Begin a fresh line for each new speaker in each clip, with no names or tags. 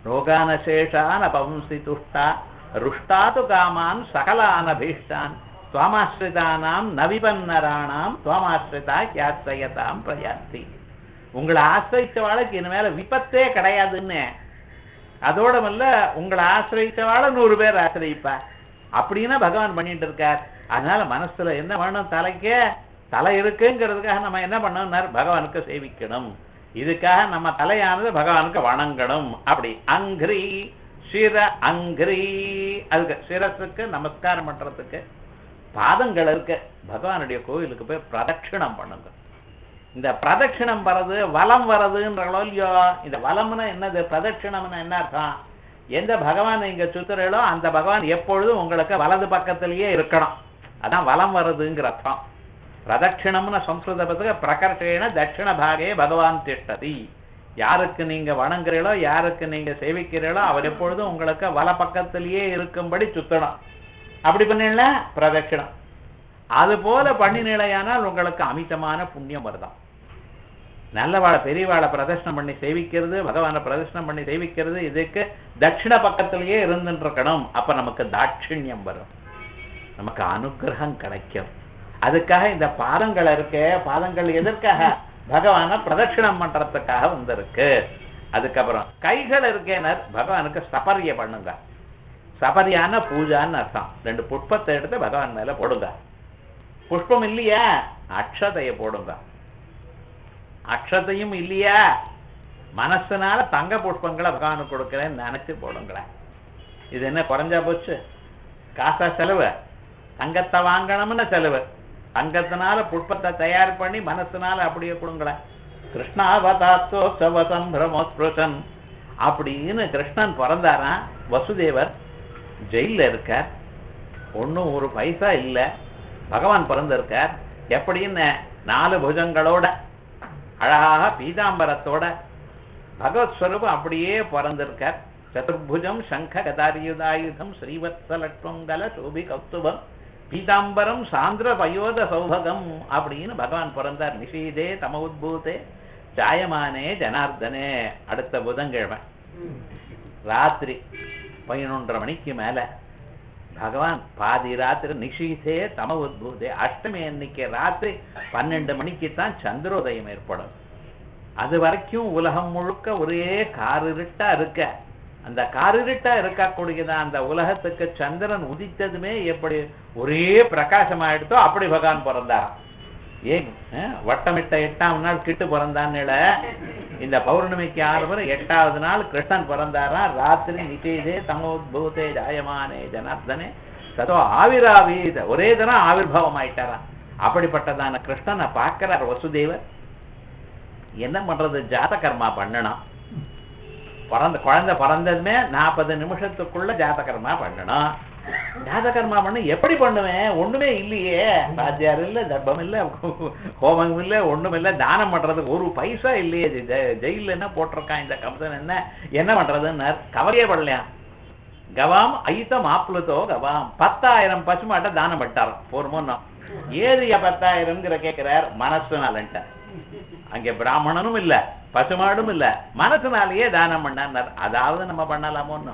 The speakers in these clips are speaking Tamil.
ரோகானசேஷான் அபம்சி துஷ்டா ருஷ்டாது காமான் சகலான் அபீஷ்டான் துவமாஸ்ரிதானாம் நவிபன்னராணாம் துவமாஸ்ரிதா கியாசிரயதாம் பிரயாந்தி உங்களை ஆசிரிச்சவாளுக்கு இனிமேல விபத்தே கிடையாதுன்னு அதோடமல்ல உங்களை ஆசிரிச்சவாள நூறு பேர் ஆசிரியிப்பா அப்படின்னு பகவான் பண்ணிட்டு இருக்கார் அதனால மனசுல என்ன வேணும் தலைக்கே தலை இருக்குங்கிறதுக்காக நம்ம என்ன பண்ணணும் பகவானுக்கு சேவிக்கணும் இதுக்காக நம்ம தலையானது பகவானுக்கு வணங்கணும் அப்படி அங்கிரி சிர அங்கிரி அதுக்கு சிரசுக்கு நமஸ்காரம் பண்றதுக்கு பாதங்கள் இருக்கு பகவானுடைய கோவிலுக்கு போய் பிரதட்சிணம் பண்ணுங்க இந்த பிரதட்சிணம் வர்றது வலம் வர்றதுன்றோ இல்லையோ இந்த வலம்னா என்னது பிரதட்சிணம்னா என்ன அர்த்தம் எந்த பகவான் நீங்க சுத்துறீங்களோ அந்த பகவான் எப்பொழுதும் உங்களுக்கு வலது பக்கத்திலேயே இருக்கணும் அதான் வலம் வர்றதுங்கிற அர்த்தம் பிரதட்சிணம்னு சம்ஸ்கிருத பதத்துக்கு பிரகர்ஷேன தட்சிண பாகே பகவான் திஷ்டதி யாருக்கு நீங்க வணங்குறீங்களோ யாருக்கு நீங்க சேவிக்கிறீங்களோ அவர் எப்பொழுதும் உங்களுக்கு வல பக்கத்திலேயே இருக்கும்படி சுத்தணும் அப்படி பண்ணல பிரதட்சிணம் அது போல பண்ணினிலையானால் உங்களுக்கு அமிதமான புண்ணியம் வருதாம் நல்லவாளை பெரியவாளை பிரதர்ஷனம் பண்ணி சேவிக்கிறது பகவானை பிரதர்ஷனம் பண்ணி சேவிக்கிறது இதுக்கு தட்சிண பக்கத்திலேயே இருந்துட்டு இருக்கணும் அப்ப நமக்கு தாட்சிணியம் வரும் நமக்கு அனுகிரகம் கிடைக்கும் அதுக்காக இந்த பாதங்கள் இருக்கு பாதங்கள் எதற்காக பகவான பிரதட்சிணம் பண்றதுக்காக வந்திருக்கு அதுக்கப்புறம் கைகள் இருக்கேனர் பகவானுக்கு சபரிய பண்ணுங்க சபரியான பூஜான்னு அர்த்தம் ரெண்டு புஷ்பத்தை எடுத்து பகவான் மேல போடுங்க புஷ்பம் இல்லையா அக்ஷதைய போடுங்க அக்ஷதையும் இல்லையா மனசுனால தங்க புஷ்பங்களை பகவானுக்கு கொடுக்கிறேன்னு நினைச்சு போடுங்களேன் இது என்ன குறைஞ்சா போச்சு காசா செலவு தங்கத்தை வாங்கணும்னு செலவு தங்கத்தினால புஷ்பத்தை தயார் பண்ணி மனசுனால அப்படியே கொடுங்களேன் கிருஷ்ணாவதாத்தோத்சவ சம்பிரமோஸ்பிருஷன் அப்படின்னு கிருஷ்ணன் பிறந்தாராம் வசுதேவர் ஜெயில இருக்கார் ஒன்னும் ஒரு பைசா இல்ல பகவான் பிறந்திருக்கார் எப்படின்னு நாலு புஜங்களோட அழகாக பீதாம்பரத்தோட பகவத் ஸ்வரூபம் அப்படியே பிறந்திருக்கார் சதுர்புஜம் சங்க கதாரியுதாயுதம் ஸ்ரீவத்சலட்வங்கல சோபி கௌஸ்துபம் பீதாம்பரம் சாந்திர பயோத சௌபகம் அப்படின்னு பகவான் பிறந்தார் நிஷீதே தம உத்பூதே ஜாயமானே ஜனார்தனே அடுத்த புதன்கிழமை ராத்திரி பதினொன்றரை மணிக்கு மேல பகவான் பாதி ராத்திரி நிஷீதே தம உத்பூதே அஷ்டமி அன்னைக்கு ராத்திரி பன்னெண்டு மணிக்கு தான் சந்திரோதயம் ஏற்படும் அது வரைக்கும் உலகம் முழுக்க ஒரே காரிருட்டா இருக்க அந்த காரிருட்டா இருக்கக்கூடியதான் அந்த உலகத்துக்கு சந்திரன் உதித்ததுமே எப்படி ஒரே பிரகாசமாயிடுத்தோ அப்படி பகவான் பிறந்தார் ஏன் அஹ், வட்டமிட்ட எட்டாம் நாள் கிட்டு பிறந்தான்னுல இந்த பௌர்ணமிக்கு ஆறு வரை எட்டாவது நாள் கிருஷ்ணன் பிறந்தாரா ராத்திரி நிச்சயதே தமோத்பூதே ஜாயமானே ஜனார்தனே ததோ ஆவிராவீத ஒரே தினம் ஆவிர்வாவம் ஆயிட்டாராம் அப்படிப்பட்டதான கிருஷ்ணனை பார்க்கிறார் வசுதேவர் என்ன பண்றது ஜாத கர்மா பண்ணணும் பிறந்த குழந்தை பிறந்ததுமே நாற்பது நிமிஷத்துக்குள்ள ஜாத கர்மா பண்ணணும் ஜாத கர்மா பண்ண எப்படி பண்ணுவேன் ஒண்ணுமே இல்லையே ராஜ்யார் இல்ல தர்ப்பம் இல்ல ஹோமம் இல்ல ஒண்ணும் இல்ல தானம் பண்றதுக்கு ஒரு பைசா இல்லையே ஜெ- ஜெயில்ல என்ன போட்டிருக்கான் இந்த கம்சன் என்ன என்ன பண்றதுன்னு கவலையே படலையா கவாம் ஐத்தம் ஆப்ளுதோ கவாம் பத்தாயிரம் பசுமாட்டை தானம் பட்டார் ஒரு முன்னம் ஏது பத்தாயிரம்ங்கிற கேட்கிறார் மனசுனாலன்ட்ட அங்க பிராமணனும் இல்ல பசுமாடும் இல்ல மனசுனாலேயே தானம் பண்ணார் அதாவது நம்ம பண்ணலாமோன்னு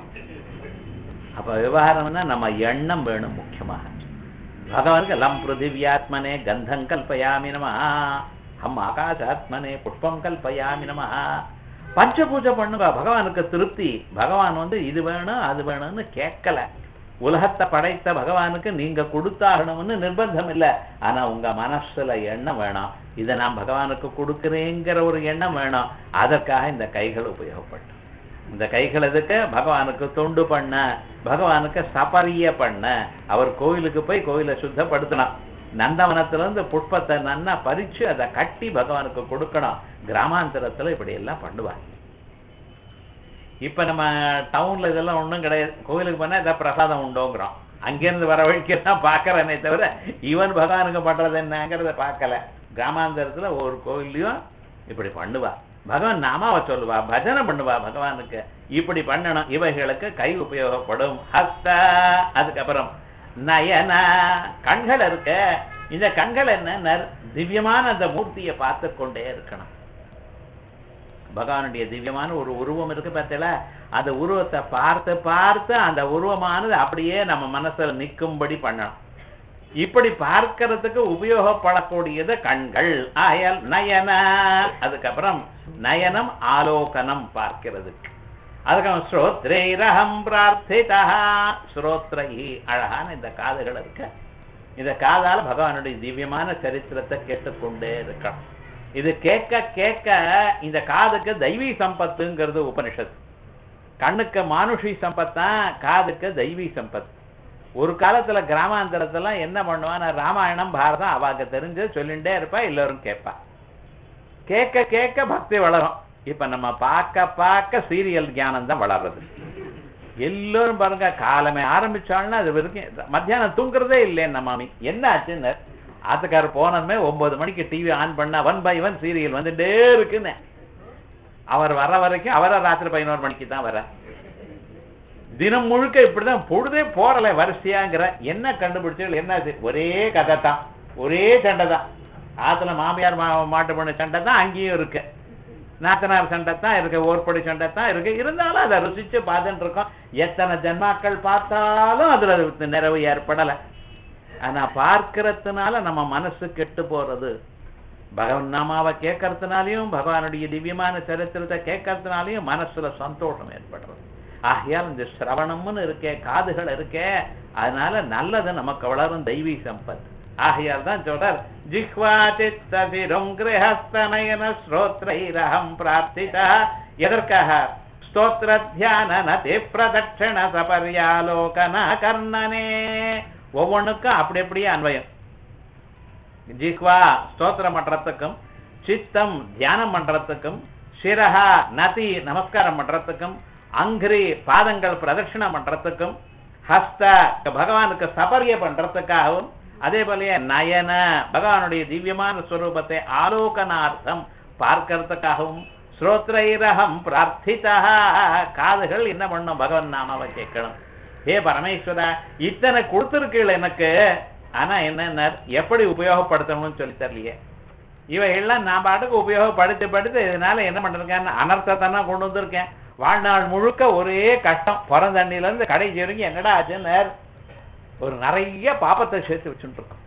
அப்ப விவகாரம்னா நம்ம எண்ணம் வேணும் முக்கியமாக பகவானுக்கு லம் பிருத்திவியாத்மனே கந்தம் கல்பயாமி நம ஹம் ஆகாசாத்மனே புஷ்பம் கல்பயாமி நம பஞ்ச பூஜை பண்ணுங்க பகவானுக்கு திருப்தி பகவான் வந்து இது வேணும் அது வேணும்னு கேட்கல உலகத்தை படைத்த பகவானுக்கு நீங்க கொடுத்தாகணும்னு நிர்பந்தம் இல்ல ஆனா உங்க மனசுல எண்ணம் வேணும் இதை நான் பகவானுக்கு கொடுக்கிறேங்கிற ஒரு எண்ணம் வேணும் அதற்காக இந்த கைகள் உபயோகப்படும் இந்த கைகள் எதுக்கு பகவானுக்கு தொண்டு பண்ண பகவானுக்கு சபரிய பண்ண அவர் கோயிலுக்கு போய் கோயிலை சுத்தப்படுத்தணும் நந்தவனத்துல இருந்து புஷ்பத்தை நன்னா பறிச்சு அதை கட்டி பகவானுக்கு கொடுக்கணும் கிராமாந்தரத்துல இப்படி எல்லாம் பண்ணுவாங்க இப்ப நம்ம டவுன்ல இதெல்லாம் ஒண்ணும் கிடையாது கோயிலுக்கு போனா ஏதாவது பிரசாதம் உண்டோங்கிறோம் அங்கிருந்து வர வழிக்கெல்லாம் பாக்குறேனே தவிர இவன் பகவானுக்கு பண்றது என்னங்கிறத பார்க்கல கிராமாந்தரத்துல ஒரு கோயில்லையும் இப்படி பண்ணுவா பகவான் நாமாவை சொல்லுவா பஜனை பண்ணுவா பகவானுக்கு இப்படி பண்ணணும் இவைகளுக்கு கை உபயோகப்படும் ஹஸ்த அதுக்கப்புறம் நயன கண்கள் இருக்க இந்த கண்கள் என்ன திவ்யமான அந்த மூர்த்தியை பார்த்து கொண்டே இருக்கணும் பகவானுடைய திவ்யமான ஒரு உருவம் இருக்கு பார்த்தீங்களா அந்த உருவத்தை பார்த்து பார்த்து அந்த உருவமானது அப்படியே நம்ம மனசுல நிக்கும்படி பண்ணணும் இப்படி பார்க்கறதுக்கு உபயோகப்படக்கூடியது கண்கள் ஆயல் நயன அதுக்கப்புறம் நயனம் ஆலோகனம் பார்க்கிறதுக்கு அதுக்கப்புறம் ஸ்ரோத்ரேரகம் பிரார்த்திதா ஸ்ரோத்ரை அழகான இந்த காதுகள் இருக்க இந்த காதால பகவானுடைய திவ்யமான சரித்திரத்தை கேட்டுக்கொண்டே இருக்கணும் இது கேட்க கேட்க இந்த காதுக்கு தெய்வீ சம்பத்துங்கிறது உபனிஷத்து கண்ணுக்கு மானுஷி சம்பத்தா காதுக்கு தெய்வீ சம்பத் ஒரு காலத்துல கிராமாந்தரத்துல என்ன பண்ணுவான் ராமாயணம் பாரதம் அவாக்கு தெரிஞ்சு சொல்லிட்டே இருப்பா எல்லாரும் கேட்பா கேட்க கேட்க பக்தி வளரும் இப்ப நம்ம பார்க்க பார்க்க சீரியல் ஞானம் தான் வளர்றது எல்லோரும் பாருங்க காலமே ஆரம்பிச்சாலும் அது வரைக்கும் மத்தியானம் தூங்குறதே இல்லைன்னு மாமி என்ன ஆச்சுன்னு ஆத்துக்காரர் போனதுமே ஒன்பது மணிக்கு டிவி ஆன் பண்ணா ஒன் பை ஒன் சீரியல் வந்துட்டே இருக்குன்னு அவர் வர வரைக்கும் அவரை ராத்திரி பதினோரு மணிக்கு தான் வர தினம் முழுக்க இப்படிதான் பொழுதே போறல வரிசையாங்கிற என்ன கண்டுபிடிச்சு என்ன ஆச்சு? ஒரே கதை தான் ஒரே சண்டை தான் ஆத்துல மாமியார் மா- மாட்டு பண்ண சண்டை தான் அங்கேயும் இருக்கு நாத்தனார் சண்டை தான் இருக்கு ஓர்படி சண்டை தான் இருக்கு இருந்தாலும் அதை ருசிச்சு பார்த்துட்டு இருக்கோம் எத்தனை ஜென்மாக்கள் பார்த்தாலும் அதுல நிறைவு ஏற்படல ஆனா பார்க்கறதுனால நம்ம மனசு கெட்டு போறது பகவன் நாமாவை கேட்கறதுனாலையும் பகவானுடைய திவ்யமான சரித்திரத்தை கேட்கறதுனாலையும் மனசுல சந்தோஷம் ஏற்படுறது ஆகையால் இந்த சிரவணம்னு இருக்கே காதுகள் இருக்கே அதனால நல்லது நமக்கு வளரும் தெய்வீ சம்பத் ஆகையால் தான் சொல்றார் ஜிஹ்வா சித்தசிரும் கிரகஸ்தனயன ஸ்ரோத்ரைரகம் பிரார்த்திதா எதற்காக ஸ்தோத்திர தியான நதி பிரதட்சண சபர்யாலோகன கர்ணனே ஒவ்வொன்றுக்கும் அப்படி அப்படியே அன்வயம் ஜிஹ்வா ஸ்தோத்திரம் பண்றதுக்கும் சித்தம் தியானம் பண்றதுக்கும் சிரஹா நதி நமஸ்காரம் பண்றதுக்கும் அங்கிரி பாதங்கள் பிரதட்சிணம் பண்றதுக்கும் ஹஸ்த பகவானுக்கு சபரிய பண்றதுக்காகவும் அதே போலயே நயன பகவானுடைய திவ்யமான ஸ்வரூபத்தை ஆலோகனார்த்தம் பார்க்கறதுக்காகவும் ஸ்ரோத்ரைரகம் பிரார்த்திதா காதுகள் என்ன பண்ணும் பகவான் நாமாவை கேட்கணும் ஹே பரமேஸ்வரா இத்தனை கொடுத்திருக்கீள் எனக்கு ஆனா என்ன எப்படி உபயோகப்படுத்தணும்னு சொல்லி தரலையே இவைகள்லாம் நான் பாட்டுக்கு உபயோகப்படுத்தி படுத்து இதனால என்ன பண்ணிருக்கேன் அனர்த்தத்தை தான் கொண்டு வந்திருக்கேன் வாழ்நாள் முழுக்க ஒரே கஷ்டம் பிறந்தண்ணில இருந்து கடைசி வரைக்கும் என்னடா ஆச்சுன்னு ஒரு நிறைய பாப்பத்தை சேர்த்து வச்சுட்டு இருக்கோம்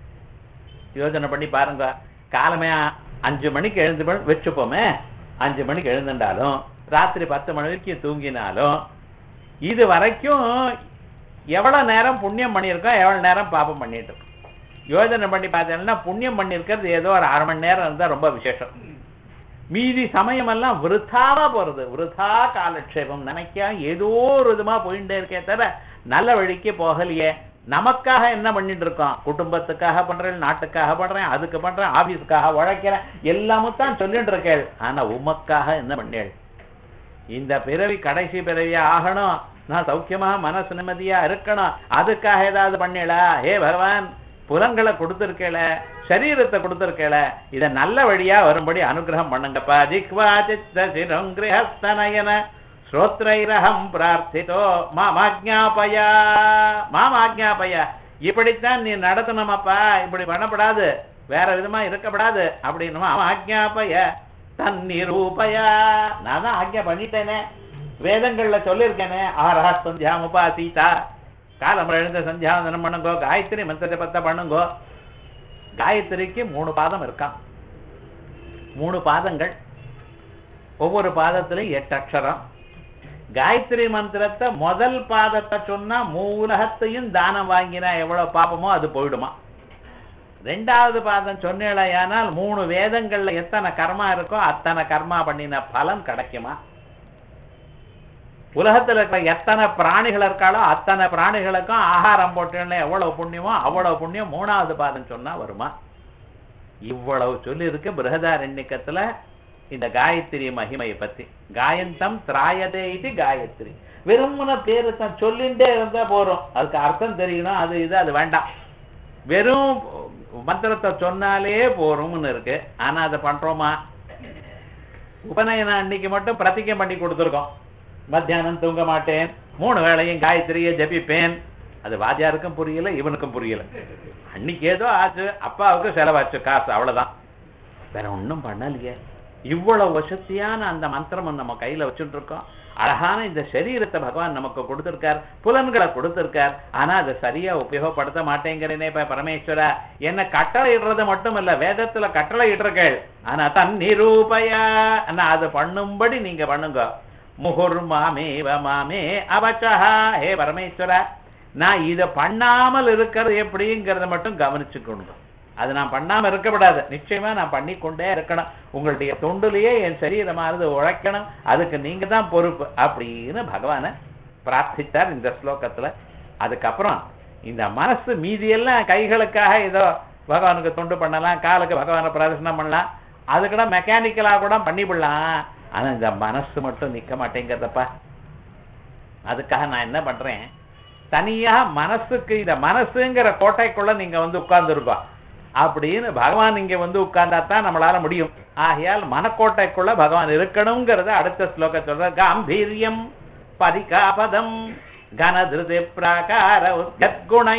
யோசனை பண்ணி பாருங்க காலமே அஞ்சு மணிக்கு எழுந்து பண்- வச்சுப்போமே அஞ்சு மணிக்கு எழுந்துட்டாலும் ராத்திரி பத்து மணி வரைக்கும் தூங்கினாலும் இது வரைக்கும் எவ்வளவு நேரம் புண்ணியம் பண்ணியிருக்கோம் எவ்வளவு நேரம் பாபம் பண்ணிட்டு இருக்கோம் யோசனை பண்ணி பார்த்தீங்கன்னா புண்ணியம் பண்ணியிருக்கிறது ஏதோ ஒரு அரை மணி நேரம் இருந்தா ரொம்ப விசேஷம் மீதி சமயமெல்லாம் விருத்தாவா போறது விருத்தா காலக்ஷேபம் நினைக்க ஏதோ ஒரு விதமா போயிட்டே இருக்கே தவிர நல்ல வழிக்கு போகலையே நமக்காக என்ன பண்ணிட்டு இருக்கோம் குடும்பத்துக்காக பண்றேன் நாட்டுக்காக பண்றேன் அதுக்கு பண்றேன் ஆபீஸுக்காக உழைக்கிறேன் எல்லாமும் தான் சொல்லிட்டு இருக்கேள் ஆனா உமக்காக என்ன பண்ணேள் இந்த பிறவி கடைசி பிறவியா ஆகணும் நான் சௌக்கியமா மனசு நிம்மதியா இருக்கணும் அதுக்காக ஏதாவது பண்ணல ஹே பகவான் புலன்களை கொடுத்திருக்கேல சரீரத்தை கொடுத்திருக்கேல இத நல்ல வழியா வரும்படி அனுகிரகம் பண்ணுங்கப்பா ஜிக்வா சித்த சிரம் கிரகஸ்தனயன ஸ்ரோத்ரைரகம் பிரார்த்திதோ மாமாஜ்ஞாபயா மாமாஜ்ஞாபயா இப்படித்தான் நீ நடத்தணுமாப்பா இப்படி பண்ணப்படாது வேற விதமா இருக்கப்படாது அப்படின்னு மாமாஜ்ஞாபய தன்னிரூபயா நான் தான் ஆக்ஞா பண்ணிட்டேனே வேதங்கள்ல சொல்லியிருக்கேனே ஆரா சந்தியாம் உபாசீதா காலம் எழுந்த சந்தியாவந்தனம் பண்ணுங்கோ காயத்ரி மந்திரத்தை பத்த பண்ணுங்கோ காயத்ரிக்கு மூணு பாதம் இருக்கான் மூணு பாதங்கள் ஒவ்வொரு பாதத்திலும் எட்டு அக்ஷரம் காயத்ரி மந்திரத்தை முதல் பாதத்தை சொன்னா மூலகத்தையும் தானம் வாங்கினா எவ்வளவு பாப்பமோ அது போயிடுமா ரெண்டாவது பாதம் சொன்னேலையானால் மூணு வேதங்கள்ல எத்தனை கர்மா இருக்கோ அத்தனை கர்மா பண்ணின பலன் கிடைக்குமா உலகத்துல இருக்கிற எத்தனை பிராணிகள் இருக்காளோ அத்தனை பிராணிகளுக்கும் ஆகாரம் போட்டேன்னா எவ்வளவு புண்ணியமோ அவ்வளவு புண்ணியம் மூணாவது பாதம் சொன்னா வருமா இவ்வளவு சொல்லி இருக்கு பிருகதாரண்யக்கத்துல இந்த காயத்ரி மகிமையை பத்தி காயந்தம் திராயதே இது காயத்ரி வெறுமன பேரு தான் சொல்லிண்டே இருந்தா போறோம் அதுக்கு அர்த்தம் தெரியணும் அது இது அது வேண்டாம் வெறும் மந்திரத்தை சொன்னாலே போறோம்னு இருக்கு ஆனா அதை பண்றோமா உபநயன அன்னைக்கு மட்டும் பிரதிஜை பண்ணி கொடுத்துருக்கோம் மத்தியானம் தூங்க மாட்டேன் மூணு வேளையும் காயத்ரியை ஜபிப்பேன் அது வாத்தியாருக்கும் புரியல இவனுக்கும் புரியல அன்னைக்கு ஏதோ ஆச்சு அப்பாவுக்கு செலவாச்சு காசு அவ்வளவுதான் வேற ஒண்ணும் பண்ணலையே இவ்வளவு வசதியான அந்த மந்திரம் நம்ம கையில வச்சுட்டு இருக்கோம் அழகான இந்த சரீரத்தை பகவான் நமக்கு கொடுத்திருக்கார் புலன்களை கொடுத்திருக்கார் ஆனா அதை சரியா உபயோகப்படுத்த மாட்டேங்கிறேனே இப்ப பரமேஸ்வரா என்ன கட்டளை இடுறது மட்டும் இல்ல வேதத்துல கட்டளை இடுறீர்கள் ஆனா தன் நிரூபயா அது பண்ணும்படி நீங்க பண்ணுங்க முகுர் மாமேவ மாமே அவச்சஹா ஹே பரமேஸ்வரா நான் இத பண்ணாமல் இருக்கிறது எப்படிங்கிறத மட்டும் கவனிச்சுக்கணும் அது நான் பண்ணாம இருக்கக்கூடாது நிச்சயமா நான் பண்ணி கொண்டே இருக்கணும் உங்களுடைய தொண்டுலயே என் சரீரமானது உழைக்கணும் அதுக்கு நீங்க தான் பொறுப்பு அப்படின்னு பகவான பிரார்த்தித்தார் இந்த ஸ்லோகத்துல அதுக்கப்புறம் இந்த மனசு மீதியெல்லாம் கைகளுக்காக ஏதோ பகவானுக்கு தொண்டு பண்ணலாம் காலுக்கு பகவானை பிரதர்சனம் பண்ணலாம் அது கூட மெக்கானிக்கலா கூட பண்ணிவிடலாம் ஆனா இந்த மனசு மட்டும் நிக்க மாட்டேங்கிறதப்பா அதுக்காக நான் என்ன பண்றேன் தனியா மனசுக்கு இந்த மனசுங்கிற கோட்டைக்குள்ள நீங்க வந்து உட்கார்ந்துருப்பா அப்படின்னு பகவான் இங்க வந்து உட்கார்ந்தா தான் நம்மளால முடியும் ஆகையால் மனக்கோட்டைக்குள்ள பகவான் இருக்கணுங்கிறத அடுத்த ஸ்லோக சொல்ற காம்பீரியம் பரிகாபதம் கனதிருதி பிராகார உத்குணை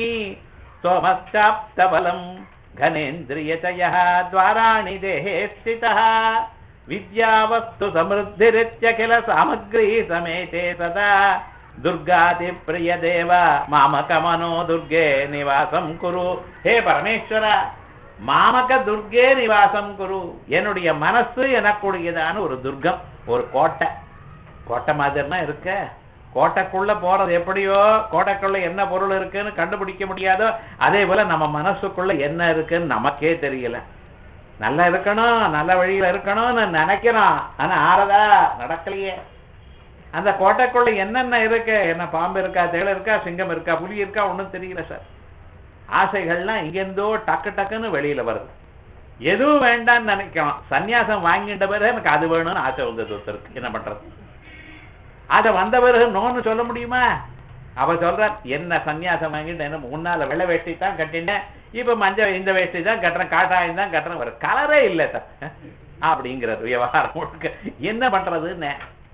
சோமச்சாப்தபலம் கணேந்திரியச்சய துவாராணி தேகே ஸ்திதா வித்யாவஸ்து சமிருத்திரித்யகில சாமக்ரி சமேதே சதா துர்காதி பிரிய தேவ மாமக மனோ துர்கே நிவாசம் குரு ஹே பரமேஸ்வர மாமக துர்கே நிவாசம் குரு என்னுடைய மனசு எனக்குடையதான ஒரு துர்கம் ஒரு கோட்டை கோட்டை மாதிரினா இருக்க கோட்டைக்குள்ள போறது எப்படியோ கோட்டைக்குள்ள என்ன பொருள் இருக்குன்னு கண்டுபிடிக்க முடியாதோ அதே போல நம்ம மனசுக்குள்ள என்ன இருக்குன்னு நமக்கே தெரியல நல்லா இருக்கணும் நல்ல வழியில இருக்கணும்னு நினைக்கிறோம் ஆனா ஆறதா நடக்கலையே அந்த கோட்டைக்குள்ள என்னென்ன இருக்கு என்ன பாம்பு இருக்கா தேள் இருக்கா சிங்கம் இருக்கா புலி இருக்கா ஒண்ணும் தெரியல சார் ஆசைகள்லாம் இங்கேருந்தோ டக்கு டக்குன்னு வெளியில வருது எதுவும் வேண்டாம்னு நினைக்கிறோம் சன்னியாசம் வாங்கிட்ட பிறகு எனக்கு அது வேணும்னு ஆசை வந்தது ஒருத்தருக்கு என்ன பண்றது அத வந்த பிறகு நோன்னு சொல்ல முடியுமா அவ சொல்ற என்ன சன்னியாசம் வாங்கிட்டு என்ன முன்னால வெள்ளை வேஷ்டி தான் கட்டினேன் இப்ப மஞ்சள் இந்த வேஷ்டி தான் கட்டுறேன் காட்டாயம் தான் கட்டுறேன் ஒரு கலரே இல்ல சார் அப்படிங்கிறது விவகாரம் முழுக்க என்ன பண்றதுன்னு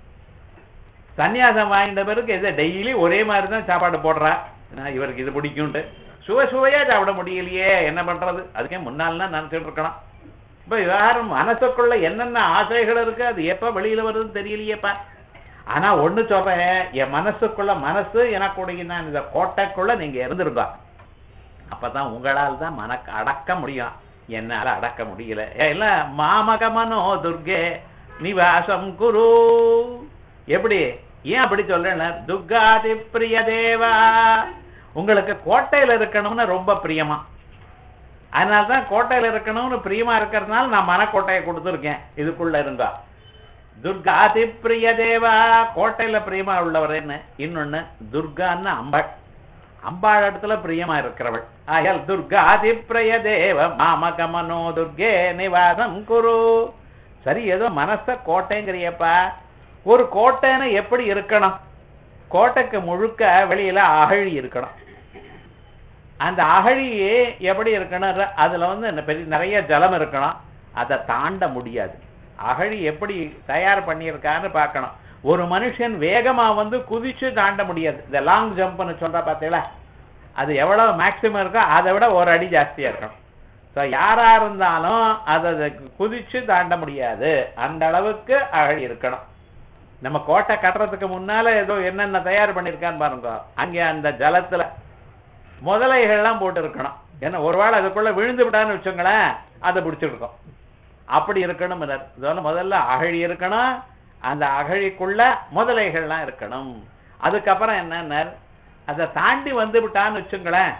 சன்னியாசம் வாங்கிட்ட பிறகு இதை டெய்லி ஒரே மாதிரி தான் சாப்பாடு போடுறா நான் இவருக்கு இது பிடிக்கும்ட்டு சுவை சுவையா சாப்பிட முடியலையே என்ன பண்றது அதுக்கே முன்னால்னா நினைச்சிட்டு இருக்கணும் இப்ப விவகாரம் மனசுக்குள்ள என்னென்ன ஆசைகள் இருக்கு அது எப்ப வெளியில வருதுன்னு தெரியலையேப்பா ஆனா ஒண்ணு சொல்றேன் என் மனசுக்குள்ள மனசு எனக்குடைய நான் இந்த கோட்டைக்குள்ள நீங்க இருந்திருக்கா அப்பதான் உங்களால் தான் மனக்கு அடக்க முடியும் என்னால அடக்க முடியல இல்ல மாமகமனோ துர்கே நிவாசம் குரு எப்படி ஏன் அப்படி சொல்றேன் துர்காதி பிரிய தேவா உங்களுக்கு கோட்டையில இருக்கணும்னு ரொம்ப பிரியமா அதனாலதான் கோட்டையில இருக்கணும்னு பிரியமா இருக்கிறதுனால நான் மனக்கோட்டையை கொடுத்துருக்கேன் இதுக்குள்ள இருந்தா துர்காதி பிரிய தேவா கோட்டையில பிரியமா உள்ளவர் என்ன இன்னொன்னு துர்கான்னு அம்பாள் அம்பாள் இடத்துல பிரியமா இருக்கிறவள் ஆயால் துர்காதி பிரிய தேவ மாமக மனோ துர்கே நிவாசம் குரு சரி ஏதோ மனச கோட்டைங்கிறியப்பா ஒரு கோட்டைன்னு எப்படி இருக்கணும் கோட்டைக்கு முழுக்க வெளியில அகழி இருக்கணும் அந்த அகழியே எப்படி இருக்கணும் அதுல வந்து பெரிய நிறைய ஜலம் இருக்கணும் அதை தாண்ட முடியாது அகழி எப்படி தயார் பண்ணியிருக்கான்னு பார்க்கணும் ஒரு மனுஷன் வேகமா வந்து குதிச்சு தாண்ட முடியாது இந்த லாங் ஜம்ப்னு சொல்ற பார்த்தீங்களா அது எவ்வளவு மேக்சிமம் இருக்கோ அதை விட ஒரு அடி ஜாஸ்தியா இருக்கணும் ஸோ யாரா இருந்தாலும் அதை குதிச்சு தாண்ட முடியாது அந்த அளவுக்கு அகழி இருக்கணும் நம்ம கோட்டை கட்டுறதுக்கு முன்னால ஏதோ என்னென்ன தயார் பண்ணிருக்கான்னு பாருங்க அங்க அந்த ஜலத்துல முதலைகள்லாம் போட்டு இருக்கணும் ஏன்னா ஒரு வேளை அதுக்குள்ள விழுந்து விட்டான்னு வச்சுங்களேன் அதை பிடிச்சிருக்கோம் அப்படி இருக்கணும் இதோட முதல்ல அகழி இருக்கணும் அந்த அகழிக்குள்ள முதலைகள்லாம் இருக்கணும் அதுக்கப்புறம் என்னன்னா அதை தாண்டி வந்து விட்டான்னு வச்சுங்களேன்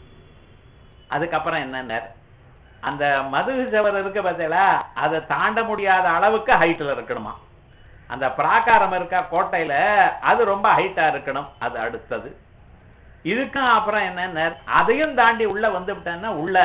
அதுக்கப்புறம் என்னன்னா அந்த மதுகு சவர் இருக்கு பார்த்தீங்களா அதை தாண்ட முடியாத அளவுக்கு ஹைட்ல இருக்கணுமா அந்த பிராகாரம் இருக்கா கோட்டையில அது ரொம்ப ஹைட்டா இருக்கணும் அது அடுத்தது இதுக்கும் அப்புறம் என்ன அதையும் தாண்டி உள்ள வந்து விட்டேன்னா உள்ள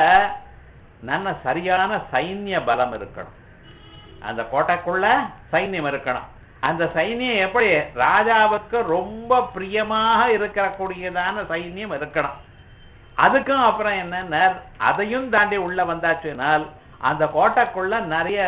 நல்ல சரியான சைன்ய பலம் இருக்கணும் அந்த கோட்டைக்குள்ள சைன்யம் இருக்கணும் அந்த சைன்யம் எப்படி ராஜாவுக்கு ரொம்ப பிரியமாக இருக்கக்கூடியதான சைன்யம் இருக்கணும் அதுக்கும் அப்புறம் என்ன அதையும் தாண்டி உள்ள வந்தாச்சுனால் அந்த கோட்டைக்குள்ள நிறைய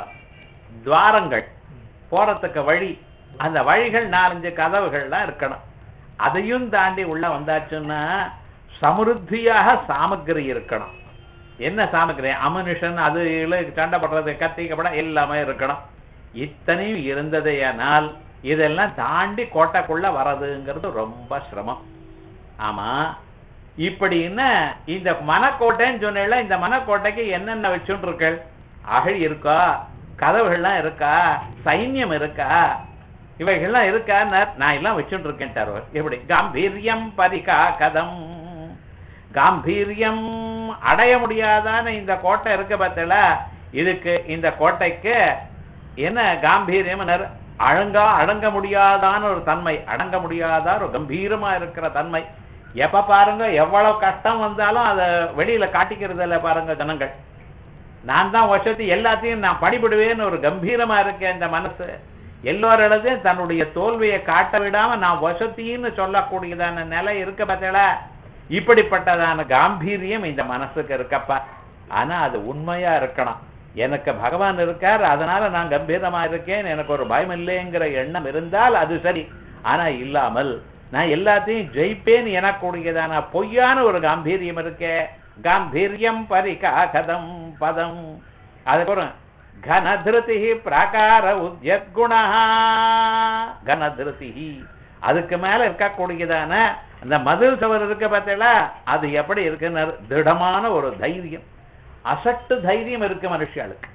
துவாரங்கள் போறதுக்கு வழி அந்த வழிகள் நாலஞ்சு கதவுகள்லாம் இருக்கணும் அதையும் தாண்டி உள்ள வந்தாச்சுன்னா சமிருத்தியாக சாமக்கிரி இருக்கணும் என்ன சாமகிரி அமனுஷன் அது இழு சண்டை படுறது கத்திக்கப்பட எல்லாமே இருக்கணும் இத்தனையும் இருந்ததையானால் இதெல்லாம் தாண்டி கோட்டைக்குள்ள வர்றதுங்கிறது ரொம்ப சிரமம் ஆமா இப்படின்னு இந்த மனக்கோட்டைன்னு சொன்னேன்ல இந்த மனக்கோட்டைக்கு என்னென்ன வச்சுட்டு இருக்கள் அகழ் இருக்கா கதவுகள்லாம் இருக்கா சைன்யம் இருக்கா இவைகள்லாம் இருக்கா நான் எல்லாம் வச்சுட்டு இருக்கேன் தருவர் எப்படி காம்பீரியம் பரிகா கதம் காம்பீரியம் அடைய முடியாதான இந்த கோட்டை இருக்கு பார்த்தல இதுக்கு இந்த கோட்டைக்கு என்ன காம்பீரியம் அழங்கா அடங்க முடியாதான ஒரு தன்மை அடங்க முடியாத ஒரு கம்பீரமா இருக்கிற தன்மை எப்ப பாருங்க எவ்வளவு கஷ்டம் வந்தாலும் அதை வெளியில காட்டிக்கிறது இல்ல பாருங்க ஜனங்கள் நான் தான் வசதி எல்லாத்தையும் நான் படிபடுவேன்னு ஒரு கம்பீரமா இருக்கேன் இந்த மனசு எல்லோரிடத்தையும் தன்னுடைய தோல்வியை காட்ட விடாம நான் வசத்தின்னு சொல்லக்கூடியதான நிலை இருக்க பார்த்தல இப்படிப்பட்டதான காம்பீரியம் இந்த மனசுக்கு இருக்கப்பா ஆனா அது உண்மையா இருக்கணும் எனக்கு பகவான் இருக்கார் அதனால நான் கம்பீரமா இருக்கேன் எனக்கு ஒரு பயம் இல்லைங்கிற எண்ணம் இருந்தால் அது சரி ஆனா இல்லாமல் நான் எல்லாத்தையும் ஜெயிப்பேன் எனக்கூடியதான பொய்யான ஒரு காம்பீரியம் இருக்கே காம்பீரியம் பரிகாகதம் பதம் அதுக்கப்புறம் கனதிருதி பிராகார உத்யத்குணா கனதிருதி அதுக்கு மேல இருக்கக்கூடியதான அந்த மதில் சவர் இருக்க பார்த்தீங்களா அது எப்படி இருக்குன்னு திடமான ஒரு தைரியம் அசட்டு தைரியம் இருக்கு மனுஷியாளுக்கு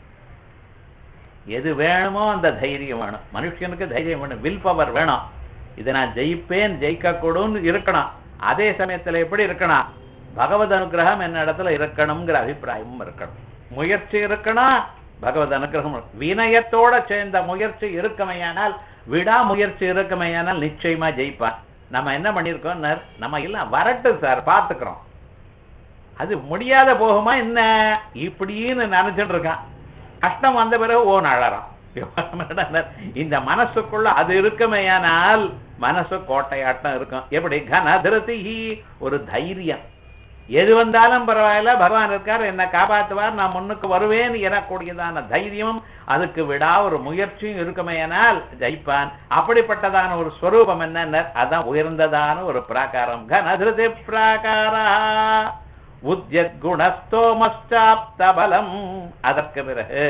எது வேணுமோ அந்த தைரியம் வேணும் மனுஷனுக்கு தைரியம் வேணும் வில் பவர் வேணும் இதை நான் ஜெயிப்பேன் ஜெயிக்க கூடும் இருக்கணும் அதே சமயத்துல எப்படி இருக்கணும் பகவத் அனுகிரகம் என்ன இடத்துல இருக்கணுங்கிற அபிப்பிராயமும் இருக்கணும் முயற்சி இருக்கணும் பகவத் அனுகிரகம் வினயத்தோட சேர்ந்த முயற்சி இருக்குமையானால் விடா முயற்சி இருக்குமையானால் நிச்சயமா ஜெயிப்பான் நம்ம என்ன பண்ணிருக்கோம் நம்ம எல்லாம் வரட்டு சார் பாத்துக்கிறோம் அது முடியாத போகுமா என்ன இப்படின்னு நினைச்சிட்டு இருக்கான் கஷ்டம் வந்த பிறகு ஓ அழறான் இந்த மனசுக்குள்ள அது இருக்குமையானால் மனசு கோட்டையாட்டம் இருக்கும் எப்படி கனதிருதி ஒரு தைரியம் எது வந்தாலும் பரவாயில்ல பகவான் இருக்கார் என்ன காப்பாத்துவார் நான் முன்னுக்கு வருவேன் எனக்கூடியதான தைரியமும் அதுக்கு விடா ஒரு முயற்சியும் இருக்குமையானால் ஜெயிப்பான் அப்படிப்பட்டதான ஒரு ஸ்வரூபம் என்ன அதான் உயர்ந்ததான ஒரு பிராகாரம் கனதிருதி பிராகாரா உத்யத்குணஸ்தோமஸ்டாப்த பலம் அதற்கு பிறகு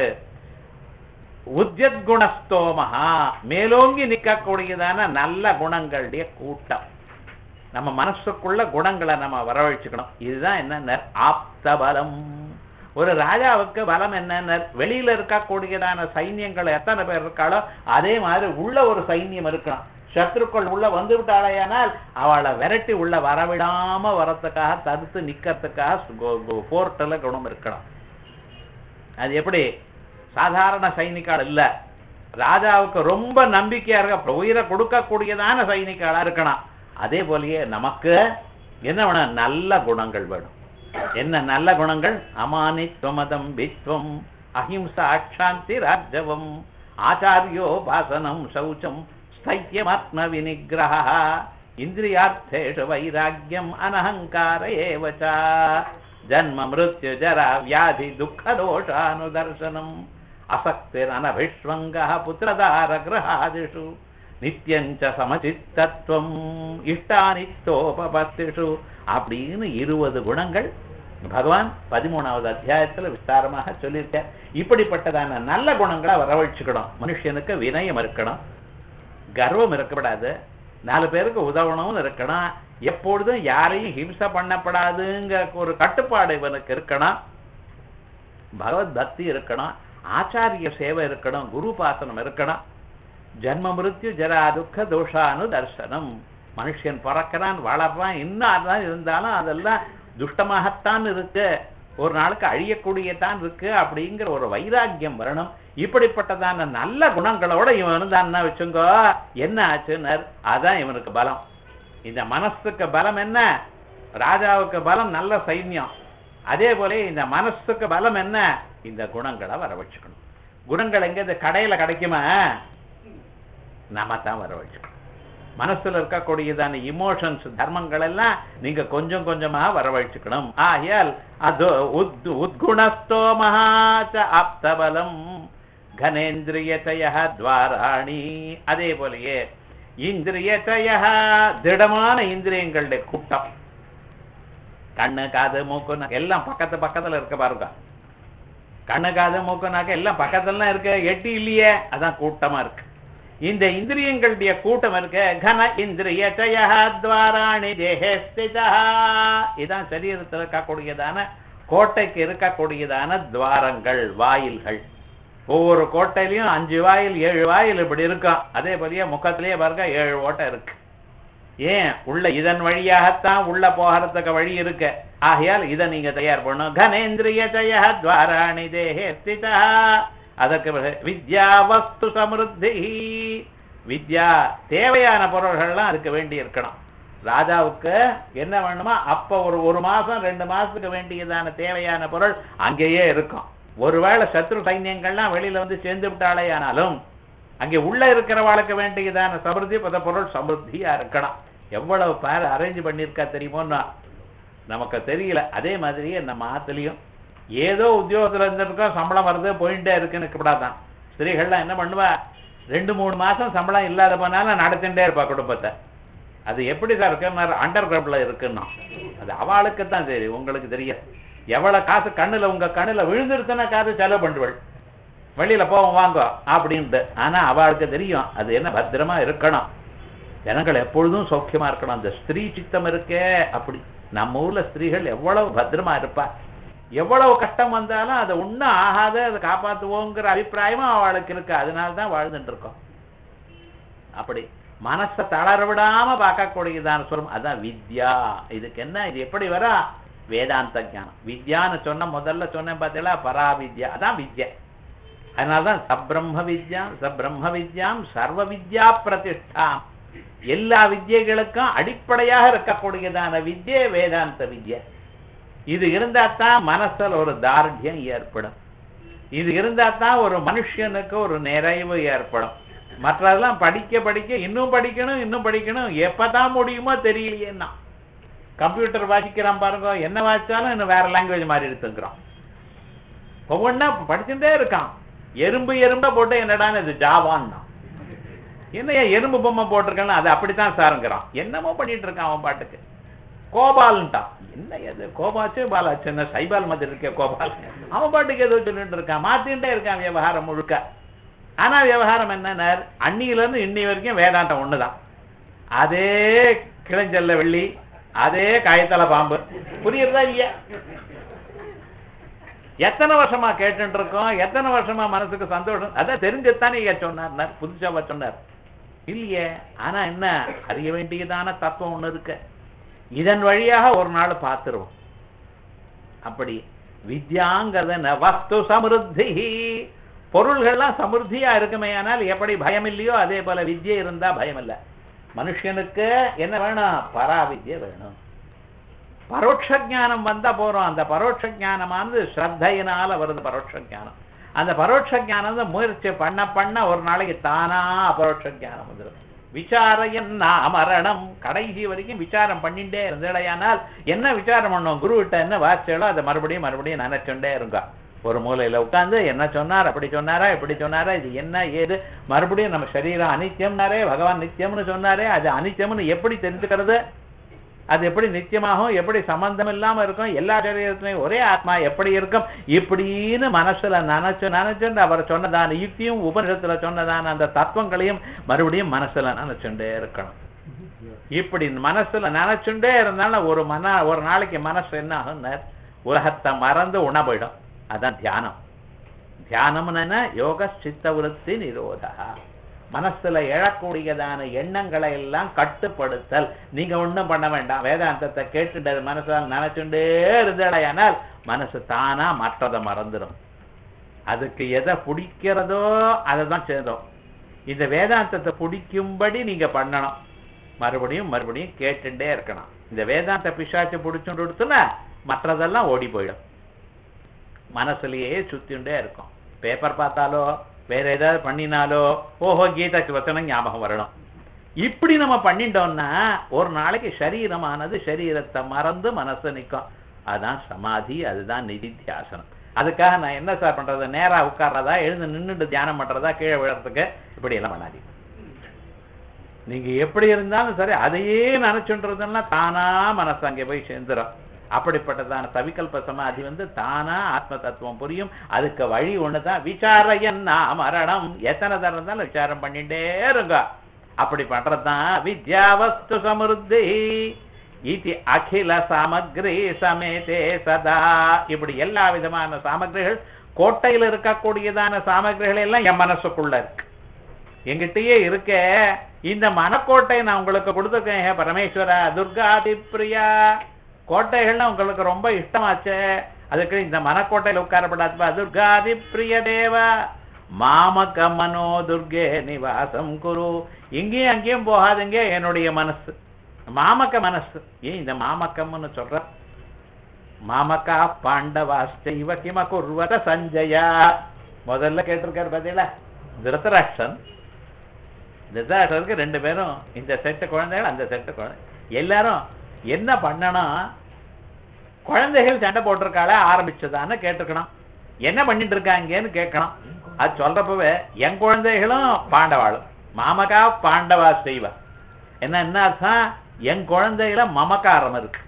உத்யத்குணஸ்தோமஹா மேலோங்கி நிற்கக்கூடியதான நல்ல குணங்களுடைய கூட்டம் நம்ம மனசுக்குள்ள குணங்களை நம்ம வரவழைச்சுக்கணும் இதுதான் என்ன ஆப்த பலம் ஒரு ராஜாவுக்கு பலம் என்ன வெளியில இருக்கக்கூடியதான சைன்யங்கள் எத்தனை பேர் இருக்காளோ அதே மாதிரி உள்ள ஒரு சைன்யம் இருக்கணும் சத்ருக்கள் உள்ள வந்து விட்டாலேயானால் அவளை விரட்டி உள்ள வரவிடாம வரத்துக்காக தடுத்து நிக்கிறதுக்காக போர்ட்டல குணம் இருக்கணும் அது எப்படி சாதாரண சைனிக்காள் இல்ல ராஜாவுக்கு ரொம்ப நம்பிக்கையா இருக்க உயிரை கொடுக்கக்கூடியதான சைனிக்காளா இருக்கணும் அதே போலயே நமக்கு என்ன வேணும் நல்ல குணங்கள் வேணும் என்ன நல்ல குணங்கள் அமானித்வமதம் வித்வம் அஹிம்சா சாந்தி ராஜவம் ஆச்சாரியோ பாசனம் சௌச்சம் ஸ்தைத்தியமாத்ம வினிகிரக இந்திரியார்த்தேஷு வைராக்கியம் அனஹங்கார ஏவச்ச ஜன்ம மிருத்யு ஜரா வியாதி துக்க தோஷானுதர்சனம் அசக்திர் அனபிஷ்வங்க புத்திரதார கிரகாதிஷு நித்தியஞ்ச சமச்சித்தத்துவம் இஷ்டானித்தோபபத்திஷு அப்படின்னு இருபது குணங்கள் பகவான் பதிமூணாவது அத்தியாயத்துல விஸ்தாரமாக சொல்லியிருக்கார் இப்படிப்பட்டதான நல்ல குணங்களை வரவழைச்சுக்கணும் மனுஷனுக்கு வினயம் இருக்கணும் கர்வம் இருக்கக்கூடாது நாலு பேருக்கு உதவணும்னு இருக்கணும் எப்பொழுதும் யாரையும் ஹிம்சை பண்ணப்படாதுங்கிற ஒரு கட்டுப்பாடு இவனுக்கு இருக்கணும் பகவத் பக்தி இருக்கணும் ஆச்சாரிய சேவை இருக்கணும் குரு பாசனம் இருக்கணும் ஜன்ம மிருத்யு ஜரா துக்க தோஷானு தர்சனம் மனுஷன் பிறக்கிறான் வளர்றான் இன்னும் இருந்தாலும் அதெல்லாம் துஷ்டமாகத்தான் இருக்கு ஒரு நாளுக்கு அழியக்கூடியதான் இருக்கு அப்படிங்கிற ஒரு வைராக்கியம் வரணும் இப்படிப்பட்டதான நல்ல குணங்களோட இவன் இருந்தான்னா வச்சுங்கோ என்ன ஆச்சுனர் அதான் இவனுக்கு பலம் இந்த மனசுக்கு பலம் என்ன ராஜாவுக்கு பலம் நல்ல சைன்யம் அதே போல இந்த மனசுக்கு பலம் என்ன இந்த குணங்களை வர வச்சுக்கணும் குணங்கள் எங்க இந்த கடையில கிடைக்குமா நாம தான் வர வச்சுக்கணும் மனசுல இருக்கக்கூடியதான இமோஷன்ஸ் தர்மங்கள் எல்லாம் நீங்க கொஞ்சம் கொஞ்சமா வரவழைச்சுக்கணும் ஆகையால் அது உத்குணஸ்தோ மகாச்ச ஆப்தபலம் கனேந்திரியதய துவாராணி அதே போலயே இந்திரியதய திடமான இந்திரியங்களுடைய கூட்டம் கண்ணு காது மூக்கு நா- எல்லாம் பக்கத்து பக்கத்துல இருக்க பாருங்க கண்ணு காது மூக்கு நாக்கு எல்லாம் பக்கத்துல இருக்கு எட்டி இல்லையே அதான் கூட்டமா இருக்கு இந்த இந்திரியங்களுடைய கூட்டம் இருக்கு கன இந்திரிய துவாராணி தேகே ஸ்திதா இதான் சரீரத்தில் இருக்கக்கூடியதான கோட்டைக்கு இருக்கக்கூடியதான துவாரங்கள் வாயில்கள் ஒவ்வொரு கோட்டையிலயும் அஞ்சு வாயில் ஏழு வாயில் இப்படி இருக்கும் அதே போலயே முகத்திலேயே பாருங்க ஏழு ஓட்டை இருக்கு ஏன் உள்ள இதன் வழியாகத்தான் உள்ள போகிறதுக்கு வழி இருக்கு ஆகையால் இதை நீங்க தயார் பண்ணணும் கனேந்திரிய ஜய துவாராணி தேகே ஸ்திதா அதற்கு பிறகு வித்யா வஸ்து சமிருத்தி வித்யா தேவையான பொருள்கள்லாம் அதுக்கு வேண்டி இருக்கணும் ராஜாவுக்கு என்ன வேணுமோ அப்ப ஒரு ஒரு மாசம் ரெண்டு மாசத்துக்கு வேண்டியதான தேவையான பொருள் அங்கேயே இருக்கும் ஒருவேளை சத்ரு சைன்யங்கள்லாம் வெளியில வந்து சேர்ந்து விட்டாலே ஆனாலும் அங்கே உள்ள இருக்கிறவாளுக்கு வேண்டியதான சமிருத்தி பத பொருள் சமிருத்தியா இருக்கணும் எவ்வளவு பேர் அரேஞ்ச் பண்ணியிருக்கா தெரியுமோன்னா நமக்கு தெரியல அதே மாதிரியே நம்ம ஆத்துலயும் ஏதோ உத்தியோகத்துல இருந்திருக்கோம் சம்பளம் வருது போயிட்டே இருக்குன்னு கூடாதான் ஸ்திரீகள்லாம் என்ன பண்ணுவா ரெண்டு மூணு மாசம் சம்பளம் இல்லாத போனாலும் நடத்திட்டே இருப்பா குடும்பத்தை அது எப்படி சார் இருக்கு அண்டர் கிரவுண்ட்ல இருக்குன்னா அது அவளுக்கு தான் தெரியும் உங்களுக்கு தெரியாது எவ்வளவு காசு கண்ணுல உங்க கண்ணுல விழுந்துருச்சுன்னா காசு செலவு பண்ணுவள் வெளியில போவோம் வாங்க அப்படின்ட்டு ஆனா அவளுக்கு தெரியும் அது என்ன பத்திரமா இருக்கணும் ஜனங்கள் எப்பொழுதும் சௌக்கியமா இருக்கணும் அந்த ஸ்திரீ சித்தம் இருக்கே அப்படி நம்ம ஊர்ல ஸ்திரீகள் எவ்வளவு பத்திரமா இருப்பா எவ்வளவு கஷ்டம் வந்தாலும் அதை ஒண்ணும் ஆகாத அதை காப்பாத்துவோங்கிற அபிப்பிராயமும் அவளுக்கு இருக்கு அதனால தான் வாழ்ந்துட்டு இருக்கோம் அப்படி மனசை தளர விடாம பார்க்கக்கூடியதான சொல்லும் அதான் வித்யா இதுக்கு என்ன இது எப்படி வரா வேதாந்த ஞானம் வித்யான்னு சொன்ன முதல்ல சொன்னேன் பார்த்தீங்களா பராவித்யா அதான் வித்யா அதனாலதான் சப்ரம்ம வித்யாம் சப்ரம்ம வித்யாம் சர்வ வித்யா பிரதிஷ்டாம் எல்லா வித்யைகளுக்கும் அடிப்படையாக இருக்கக்கூடியதான வித்யை வேதாந்த வித்யை இது இருந்தா தான் மனசுல ஒரு தார்டியம் ஏற்படும் இது இருந்தா தான் ஒரு மனுஷனுக்கு ஒரு நிறைவு ஏற்படும் மற்றதெல்லாம் படிக்க படிக்க இன்னும் படிக்கணும் இன்னும் படிக்கணும் எப்பதான் முடியுமோ தெரியலையேன்னா கம்ப்யூட்டர் வாசிக்கிறான் பாருங்க என்ன வாசிச்சாலும் இன்னும் வேற லாங்குவேஜ் மாதிரி எடுத்துக்கிறோம் ஒவ்வொன்னா படிச்சுட்டே இருக்கான் எறும்பு எறும்ப போட்டு என்னடான்னு இது ஜாவான்னா என்னையா எறும்பு பொம்மை போட்டிருக்கேன்னு அது அப்படித்தான் சாருங்கிறான் என்னமோ பண்ணிட்டு இருக்கான் அவன் பாட்டுக்கு கோபால்ன்ட்டான் என்ன இது கோபாச்சு பாலாச்சு என்ன சைபால் மாதிரி இருக்கே கோபால் அவன் பாட்டுக்கு ஏதோ சொல்லிட்டு இருக்கான் மாத்தின்ட்டே இருக்கான் விவகாரம் முழுக்க ஆனா விவகாரம் என்ன அன்னியில இருந்து இன்னி வரைக்கும் வேதாந்தம் ஒண்ணுதான் அதே கிளஞ்சல்ல வெள்ளி அதே காயத்தல பாம்பு புரியுறதா இல்லையா எத்தனை வருஷமா கேட்டுட்டு இருக்கோம் எத்தனை வருஷமா மனசுக்கு சந்தோஷம் அதான் தெரிஞ்சதுதானே ஐயா சொன்னார் புதுசாவா சொன்னார் இல்லையே ஆனா என்ன அறிய வேண்டியதான தத்துவம் ஒண்ணு இருக்கு இதன் வழியாக ஒரு நாள் பார்த்துருவோம் அப்படி வித்யாங்கிறது என்ன வஸ்து சமிருத்தி பொருள்கள்லாம் சமிருத்தியா இருக்குமே ஆனால் எப்படி பயம் இல்லையோ அதே போல வித்யை இருந்தா பயம் இல்லை மனுஷனுக்கு என்ன வேணும் பராவித்யை வேணும் பரோட்ச ஞானம் வந்தா போறோம் அந்த பரோட்ச ஞானமானது ஸ்ரத்தையினால வருது பரோட்ச ஞானம் அந்த பரோட்ச ஞானம் முயற்சி பண்ண பண்ண ஒரு நாளைக்கு தானா அபரோட்ச ஞானம் வந்துடும் விசாரையன் அமரணம் கடைசி வரைக்கும் விசாரம் பண்ணிட்டே இருந்தடையானால் என்ன விசாரம் பண்ணோம் குரு கிட்ட என்ன வாசிச்சோ அதை மறுபடியும் மறுபடியும் நினைச்சுட்டே இருங்க ஒரு மூலையில உட்கார்ந்து என்ன சொன்னார் அப்படி சொன்னாரா இப்படி சொன்னாரா இது என்ன ஏது மறுபடியும் நம்ம சரீரம் அனித்தியம்னாரே பகவான் நித்தியம்னு சொன்னாரே அது அனித்தியம்னு எப்படி தெரிஞ்சுக்கிறது அது எப்படி நித்தியமாகும் எப்படி சம்பந்தம் இல்லாம இருக்கும் எல்லா சரீரத்திலையும் ஒரே ஆத்மா எப்படி இருக்கும் இப்படின்னு மனசுல நினைச்சு நினைச்சுட்டு அவர் சொன்னதான யுக்தியும் உபனிஷத்துல சொன்னதான அந்த தத்துவங்களையும் மறுபடியும் மனசுல நினைச்சுட்டே இருக்கணும் இப்படி மனசுல நினைச்சுட்டே இருந்தாலும் ஒரு மன ஒரு நாளைக்கு மனசு என்ன ஆகும் உலகத்தை மறந்து உண போயிடும் அதான் தியானம் தியானம்னு என்ன யோக சித்த விருத்தி நிரோதா மனசுல எழக்கூடியதான எண்ணங்களை எல்லாம் கட்டுப்படுத்தல் நீங்க ஒண்ணும் பண்ண வேண்டாம் வேதாந்தத்தை கேட்டுட்டு மனசால் நினைச்சுட்டே இருந்தால் மனசு தானா மற்றதை மறந்துடும் அதுக்கு எதை பிடிக்கிறதோ அதை தான் சேர்ந்தோம் இந்த வேதாந்தத்தை பிடிக்கும்படி நீங்க பண்ணணும் மறுபடியும் மறுபடியும் கேட்டுட்டே இருக்கணும் இந்த வேதாந்த பிசாச்சு பிடிச்சுட்டு கொடுத்துனா மற்றதெல்லாம் ஓடி போயிடும் மனசுலயே சுத்திண்டே இருக்கும் பேப்பர் பார்த்தாலோ வேற ஏதாவது பண்ணினாலோ ஓஹோ கீதாக்கு வச்சனம் ஞாபகம் வரணும் இப்படி நம்ம பண்ணிட்டோம்னா ஒரு நாளைக்கு சரீரமானது சரீரத்தை மறந்து மனசு நிற்கும் அதான் சமாதி அதுதான் நிதித்தியாசனம் அதுக்காக நான் என்ன சார் பண்றது நேரா உட்கார்றதா எழுந்து நின்றுட்டு தியானம் பண்றதா கீழே விழறதுக்கு இப்படி எல்லாம் பண்ணாதீங்க நீங்க எப்படி இருந்தாலும் சரி அதையே நினைச்சுன்றதுன்னா தானா மனசு அங்கே போய் சேர்ந்துடும் அப்படிப்பட்டதான சவிகல்ப சமாதி வந்து தானா ஆத்ம தத்துவம் புரியும் அதுக்கு வழி ஒண்ணுதான் விசாரையன்னா மரணம் எத்தனை தரம் இருந்தாலும் விசாரம் பண்ணிட்டே இருங்க அப்படி பண்றதுதான் வித்யா வஸ்து சமிருத்தி இது அகில சாமக்ரி சமேதே சதா இப்படி எல்லா விதமான சாமகிரிகள் கோட்டையில் இருக்கக்கூடியதான சாமகிரிகள் எல்லாம் என் மனசுக்குள்ள இருக்கு எங்கிட்டயே இருக்க இந்த மனக்கோட்டை நான் உங்களுக்கு கொடுத்துருக்கேன் ஹே பரமேஸ்வரா துர்காதி பிரியா கோட்டைகள்னா உங்களுக்கு ரொம்ப இஷ்டமாச்சே அதுக்கு இந்த மனக்கோட்டையில உட்காரப்படாதுப்பா துர்காதி பிரிய தேவா மாமக மனோ துர்கே நிவாசம் குரு இங்கேயும் அங்கேயும் போகாதுங்க என்னுடைய மனசு மாமக்க மனசு ஏன் இந்த மாமக்கம்னு சொல்ற மாமக்கா பாண்டவாஸ்தைவ கிம குர்வத சஞ்சயா முதல்ல கேட்டிருக்காரு பாத்தீங்களா திருத்தராஷ்டன் திருத்தராஷ்டருக்கு ரெண்டு பேரும் இந்த செட்டு குழந்தைகள் அந்த செட்டு குழந்தை எல்லாரும் என்ன பண்ணணும் குழந்தைகள் சண்டை போட்டிருக்காள ஆரம்பிச்சதான்னு கேட்டுக்கணும் என்ன பண்ணிட்டு இருக்காங்கன்னு கேட்கணும் அது சொல்றப்பவே என் குழந்தைகளும் பாண்டவாளும் மாமகா பாண்டவா செய்வ என்ன என்ன அர்த்தம் என் குழந்தைகள மமக்காரம் இருக்கு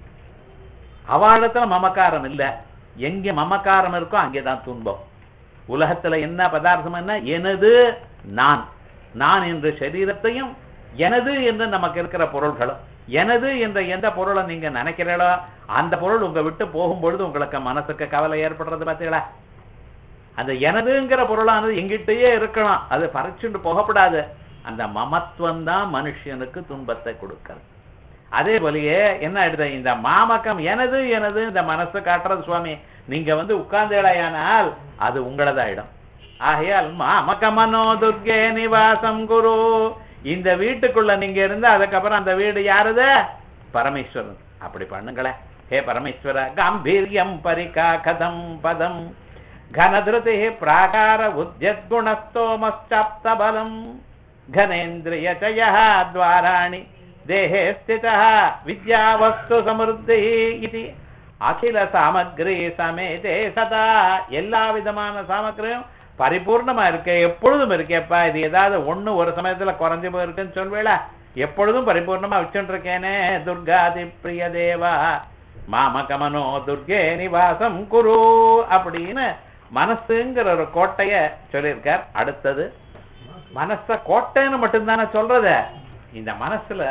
அவாளத்துல மமக்காரம் இல்ல எங்க மமக்காரம் இருக்கோ அங்கேதான் துன்பம் உலகத்துல என்ன பதார்த்தம் என்ன எனது நான் நான் என்ற சரீரத்தையும் எனது என்று நமக்கு இருக்கிற பொருள்களும் எனது என்ற எந்த பொருளை நீங்க நினைக்கிறீங்களோ அந்த பொருள் உங்க விட்டு போகும்பொழுது உங்களுக்கு மனசுக்கு கவலை ஏற்படுறது பார்த்தீங்களா அந்த எனதுங்கிற பொருளானது எங்கிட்டயே இருக்கணும் அது பறிச்சுட்டு போகப்படாது அந்த மமத்துவம் தான் மனுஷனுக்கு துன்பத்தை கொடுக்கிறது அதே போலயே என்ன ஆயிடுது இந்த மாமக்கம் எனது எனது இந்த மனசு காட்டுறது சுவாமி நீங்க வந்து உட்கார்ந்தேடையானால் அது உங்களதாயிடும் ஆகையால் மாமகமனோ துர்கே நிவாசம் குரு இந்த வீட்டுக்குள்ள நீங்க இருந்து அதுக்கப்புறம் அந்த வீடு யாருது பரமேஸ்வரன் அப்படி பண்ணுங்களேன் ஹே பரமேஸ்வர காம்பீரியம் பரிகா கதம் பதம் घनधृति प्राकार उद्यद्गुणस्तोमश्चाप्त बलम् घनेन्द्रियचयः द्वाराणि देहे स्थितः विद्यावस्तु समृद्धिः इति அகில சாமக்ரி சமேதே சதா எல்லா விதமான சாமக்கிரியும் பரிபூர்ணமா இருக்க எப்பொழுதும் இருக்கேப்பா இது ஏதாவது ஒண்ணு ஒரு சமயத்துல குறைஞ்சு போயிருக்குன்னு சொல்வேளா எப்பொழுதும் பரிபூர்ணமா வச்சுட்டு இருக்கேனே துர்காதி பிரிய தேவா மாமகமனோ துர்கே நிவாசம் குரு அப்படின்னு மனசுங்கிற ஒரு கோட்டைய சொல்லியிருக்கார் அடுத்தது மனச கோட்டைன்னு மட்டும்தானே சொல்றத இந்த மனசுல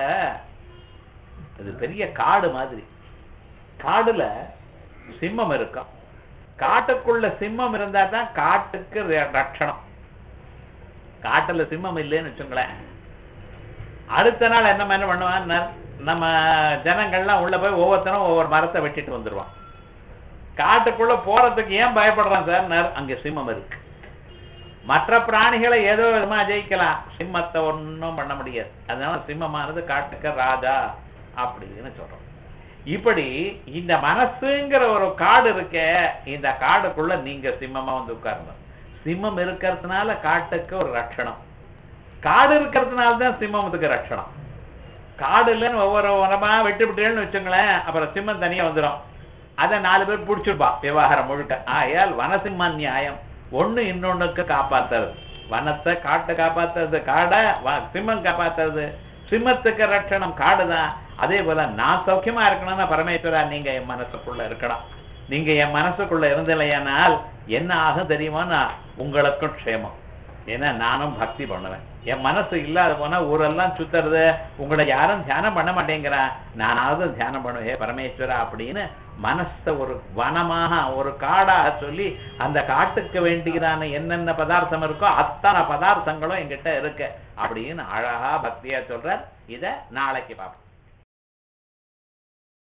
இது பெரிய காடு மாதிரி காடுல சிம்மம் இருக்கும் காட்டுக்குள்ள சிம்மம் இருந்தா தான் காட்டுக்கு ர- ரட்சணம் காட்டுல சிம்மம் இல்லைன்னு வச்சுங்களேன் அடுத்த நாள் என்ன என்ன பண்ணுவான் நம்ம ஜனங்கள்லாம் உள்ள போய் ஒவ்வொருத்தரும் ஒவ்வொரு மரத்தை வெட்டிட்டு வந்துருவான் காட்டுக்குள்ள போறதுக்கு ஏன் பயப்படுறான் சார் அங்க சிம்மம் இருக்கு மற்ற பிராணிகளை ஏதோ விதமா ஜெயிக்கலாம் சிம்மத்தை ஒண்ணும் பண்ண முடியாது அதனால சிம்மமானது காட்டுக்கு ராஜா அப்படின்னு சொல்றோம் இப்படி இந்த மனசுங்கிற ஒரு காடு இருக்க இந்த காடுக்குள்ள நீங்க சிம்மமா வந்து உட்காருங்க சிம்மம் இருக்கிறதுனால காட்டுக்கு ஒரு ரட்சணம் காடு இருக்கிறதுனால தான் சிம்மத்துக்கு ரட்சணம் காடு இல்லைன்னு ஒவ்வொரு உரமா வெட்டி விட்டேன்னு வச்சுங்களேன் அப்புறம் சிம்மம் தனியா வந்துடும் அதை நாலு பேர் பிடிச்சிருப்பா விவகாரம் முழுக்க ஆயால் வனசிம்ம நியாயம் ஒண்ணு இன்னொன்னுக்கு காப்பாத்துறது வனத்தை காட்டை காப்பாத்துறது காடை வ- சிம்மம் காப்பாத்துறது சிம்மத்துக்கு ரட்சணம் காடுதான் அதே போல நான் சௌக்கியமா இருக்கணும்னா பரமேஸ்வரா நீங்க என் மனசுக்குள்ள இருக்கணும் நீங்க என் மனசுக்குள்ள இருந்தலையானால் என்ன ஆகும் தெரியுமானா உங்களுக்கும் க்ஷேமம் ஏன்னா நானும் பக்தி பண்ணுவேன் என் மனசு இல்லாத போனா ஊரெல்லாம் சுத்துறது உங்களை யாரும் தியானம் பண்ண மாட்டேங்கிறான் நானாவது தியானம் பண்ணுவேன் பரமேஸ்வரா அப்படின்னு மனச ஒரு வனமாக ஒரு காடாக சொல்லி அந்த காட்டுக்கு வேண்டியதான என்னென்ன பதார்த்தம் இருக்கோ அத்தனை பதார்த்தங்களும் என்கிட்ட இருக்கு அப்படின்னு அழகா பக்தியா சொல்றார் இத நாளைக்கு பார்ப்போம்